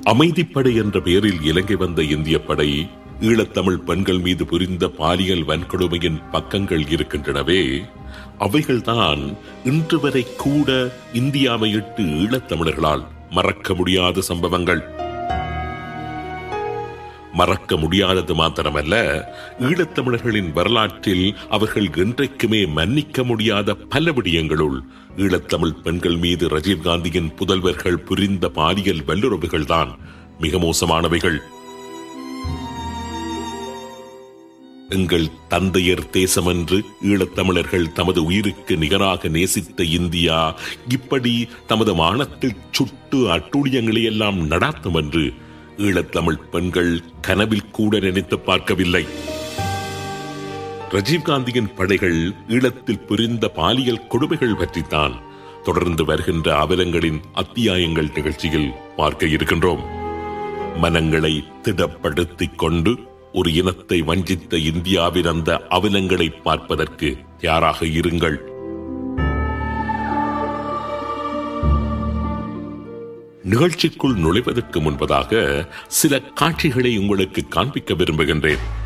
அமைதிப்படை என்ற பெயரில் இலங்கை வந்த இந்திய படை ஈழத்தமிழ் பெண்கள் மீது புரிந்த பாலியல் வன்கொடுமையின் பக்கங்கள் இருக்கின்றனவே அவைகள்தான் இன்று வரை கூட இந்தியாவை இட்டு ஈழத்தமிழர்களால் மறக்க முடியாத சம்பவங்கள் மறக்க முடியாதது மாத்திரமல்ல ஈழத்தமிழர்களின் வரலாற்றில் அவர்கள் என்றைக்குமே மன்னிக்க முடியாத பல விடயங்களுள் ஈழத்தமிழ் பெண்கள் மீது ராஜீவ்காந்தியின் புதல்வர்கள் புரிந்த பாலியல் வல்லுறவுகள் தான் மிக மோசமானவைகள் எங்கள் தந்தையர் தேசம் என்று ஈழத்தமிழர்கள் தமது உயிருக்கு நிகராக நேசித்த இந்தியா இப்படி தமது மானத்தில் சுட்டு அட்டூழியங்களை எல்லாம் நடாத்தும் என்று ஈழத்தமிழ் பெண்கள் கனவில் கூட நினைத்து பார்க்கவில்லை ராஜீவ்காந்தியின் படைகள் ஈழத்தில் புரிந்த பாலியல் கொடுமைகள் பற்றித்தான் தொடர்ந்து வருகின்ற அவலங்களின் அத்தியாயங்கள் நிகழ்ச்சியில் பார்க்க இருக்கின்றோம் மனங்களை திடப்படுத்திக் கொண்டு ஒரு இனத்தை வஞ்சித்த இந்தியாவின் அந்த அவலங்களை பார்ப்பதற்கு தயாராக இருங்கள் நிகழ்ச்சிக்குள் நுழைவதற்கு முன்பதாக சில காட்சிகளை உங்களுக்கு காண்பிக்க விரும்புகின்றேன்